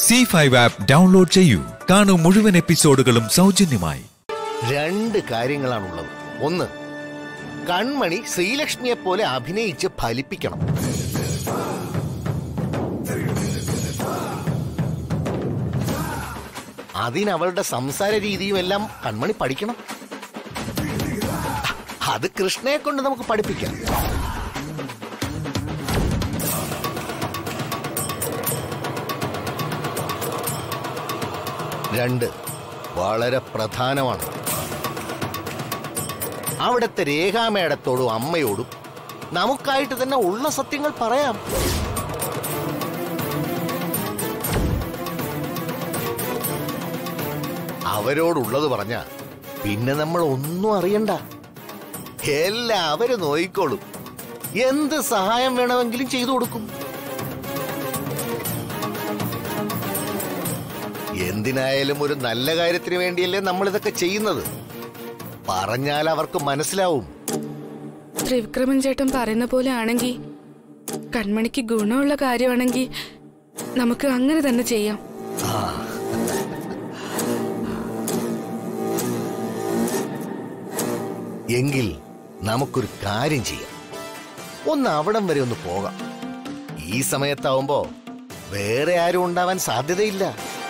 C five app download ചെയ്യൂ കാണൂ മുഴുവൻ എപ്പിസോഡുകളും സൗജന്യമായി രണ്ട് കാര്യങ്ങളാണുള്ളത് ഒന്ന് കൺമണി ശ്രീലക്ഷ്മിയെ പോലെ അഭിനയിച്ച് ഫലിപ്പിക്കണം അതിനവളുടെ സംസാര രീതിയും എല്ലാം കൺമണി പഠിക്കണം അത് കൃഷ്ണയെ കൊണ്ട് നമുക്ക് പഠിപ്പിക്കാം രണ്ട് വളരെ പ്രധാനമാണ് അവിടുത്തെ രേഖാമേടത്തോടും അമ്മയോടും നമുക്കായിട്ട് തന്നെ ഉള്ള സത്യങ്ങൾ പറയാം അവരോടുള്ളത് പറഞ്ഞ പിന്നെ നമ്മൾ ഒന്നും അറിയണ്ട എല്ലാം അവര് നോയിക്കോളും എന്ത് സഹായം വേണമെങ്കിലും ചെയ്തു കൊടുക്കും എന്തിനായാലും ഒരു നല്ല കാര്യത്തിന് വേണ്ടിയല്ലേ നമ്മൾ ഇതൊക്കെ ചെയ്യുന്നത് പറഞ്ഞാൽ അവർക്ക് മനസ്സിലാവും ത്രിവിക്രമൻ ചേട്ടൻ പറയുന്ന പോലെ ആണെങ്കിൽ കൺമണിക്ക് ഗുണമുള്ള കാര്യമാണെങ്കിൽ നമുക്ക് അങ്ങനെ തന്നെ ചെയ്യാം എങ്കിൽ നമുക്കൊരു കാര്യം ചെയ്യാം ഒന്ന് അവിടം വരെ ഒന്ന് പോകാം ഈ സമയത്താവുമ്പോ വേറെ ആരും ഉണ്ടാവാൻ സാധ്യതയില്ല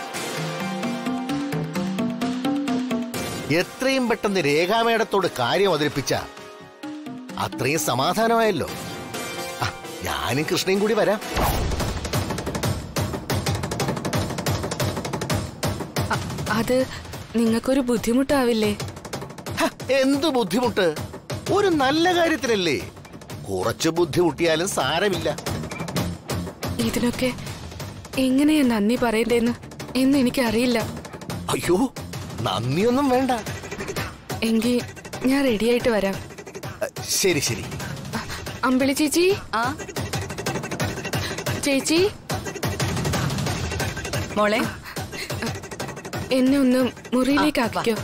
എത്രയും പെട്ടെന്ന് രേഖാമേടത്തോട് കാര്യം അവതരിപ്പിച്ച അത്രയും സമാധാനമായല്ലോ ആ, ഞാനും കൃഷ്ണയും കൂടി വരാം അ- അത് നിങ്ങൾക്കൊരു ബുദ്ധിമുട്ടാവില്ലേ ഹ, എന്ത് ബുദ്ധിമുട്ട് ഒരു നല്ല കാര്യത്തിനല്ലേ കുറച്ച് ബുദ്ധിമുട്ടിയാലും സാരമില്ല ഇതിനൊക്കെ എങ്ങനെയാ നന്ദി പറയണ്ടേന്ന് എന്ന് എനിക്കറിയില്ല അയ്യോ നന്ദിയൊന്നും വേണ്ട എങ്കിൽ ഞാൻ റെഡിയായിട്ട് വരാം അ, ശരി ശരി അമ്പിളി ചേച്ചി ചേച്ചി മോളെ എന്നെ ഒന്ന് മുറിയിലേക്ക് ആക്കിക്കോ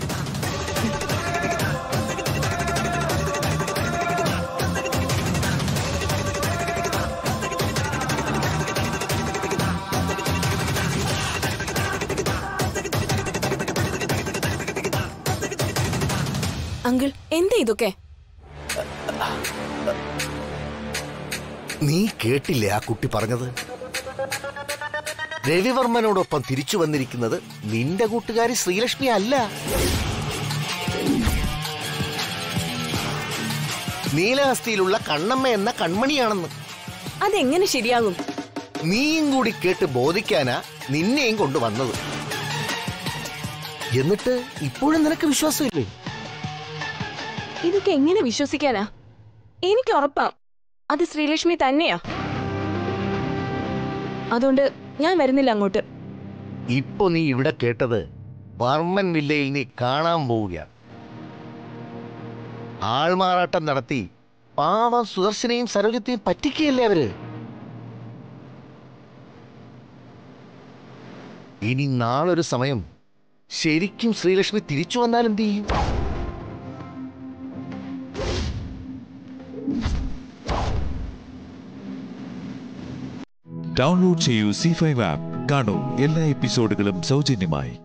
അങ്കിൾ എന്താ ഇതൊക്കെ നീ കേട്ടില്ലേ ആ കുട്ടി പറഞ്ഞത് രവിവർമ്മനോടൊപ്പം തിരിച്ചു വന്നിരിക്കുന്നത് നിന്റെ കൂട്ടുകാരി ശ്രീലക്ഷ്മി അല്ല നീലഹസ്തിയിലുള്ള കണ്ണമ്മ എന്ന കൺമണിയാണെന്ന് അതെങ്ങനെ ശരിയാകും നീയും കൂടി കേട്ട് ബോധിക്കാനാ നിന്നെയും കൊണ്ടുവന്നത് എന്നിട്ട് ഇപ്പോഴും നിനക്ക് വിശ്വാസമില്ലേ ഇതൊക്കെ എങ്ങനെ വിശ്വസിക്കാനാ എനിക്ക് ഉറപ്പാ അത് ശ്രീലക്ഷ്മി തന്നെയാ അതുകൊണ്ട് ഞാൻ വരുന്നില്ല അങ്ങോട്ട് ഇപ്പൊ നീ ഇവിടെ കേട്ടത് വർമ്മൻ വില്ലയിൽ നീ കാണാൻ പോവുക ആൾമാറാട്ടം നടത്തി പാവം സുദർശനെയും സരോജത്തെയും പറ്റിക്കുകയല്ലേ അവര് ഇനി നാളൊരു സമയം ശരിക്കും ശ്രീലക്ഷ്മി തിരിച്ചു വന്നാൽ എന്ത് ചെയ്യും ഡൗൺലോഡ് ചെയ്യൂ സി ഫൈവ് ആപ്പ് കാണൂ എല്ലാ എപ്പിസോഡുകളും സൗജന്യമായി